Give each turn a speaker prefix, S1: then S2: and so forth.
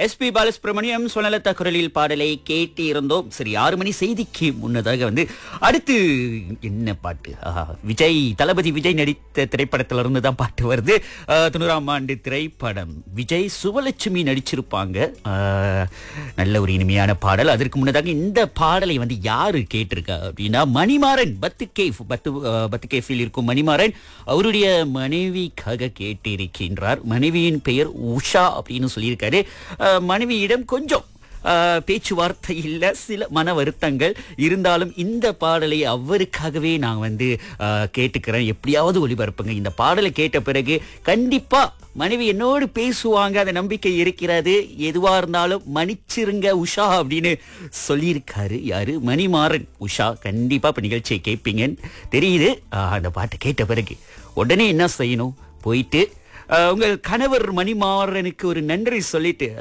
S1: SP Balasubramaniam சுனலதா குரலில் பாடலை கேட்டு இருந்தோம் சரி ஆறு மணி செய்திக்கு முன்னதாக வந்து அடுத்து என்ன பாட்டு ஆஹா, விஜய் தளபதி விஜய் நடித்த திரைப்படத்துல இருந்து தான் பாட்டு வருது ஆஹ், தொண்ணூறாம் ஆண்டு திரைப்படம் விஜய் சுவலட்சுமி நடிச்சிருப்பாங்க ஆஹ், நல்ல ஒரு இனிமையான பாடல் அதற்கு முன்னதாக இந்த பாடலை வந்து யாரு கேட்டிருக்கா அப்படின்னா மணிமாறன் பத்து கேஃப் பத்து ஆஹ், பத்து கேஃபில் இருக்கும் மணிமாறன் அவருடைய மனைவிக்காக கேட்டிருக்கின்றார் மனைவியின் பெயர் உஷா அப்படின்னு சொல்லியிருக்காரு அஹ், மனைவியிடம் கொஞ்சம் அஹ், பேச்சுவார்த்தை இல்ல சில மன வருத்தங்கள் இருந்தாலும் இந்த பாடலை அவருக்காகவே நான் வந்து அஹ், கேட்டுக்கிறேன் எப்படியாவது ஒளிபரப்புங்க இந்த பாடலை கேட்ட பிறகு கண்டிப்பா மனைவி என்னோடு பேசுவாங்க அந்த நம்பிக்கை இருக்கிறது எதுவா இருந்தாலும் மன்னிச்சிருங்க உஷா அப்படின்னு சொல்லியிருக்காரு யாரு மணிமாறன் உஷா கண்டிப்பா இப்ப நிகழ்ச்சியை கேட்பீங்கன்னு தெரியுது அஹ், அந்த பாட்டை கேட்ட பிறகு உடனே என்ன செய்யணும் போயிட்டு அஹ், உங்கள் கணவர் மணிமாறனுக்கு ஒரு நன்றி சொல்லிட்டு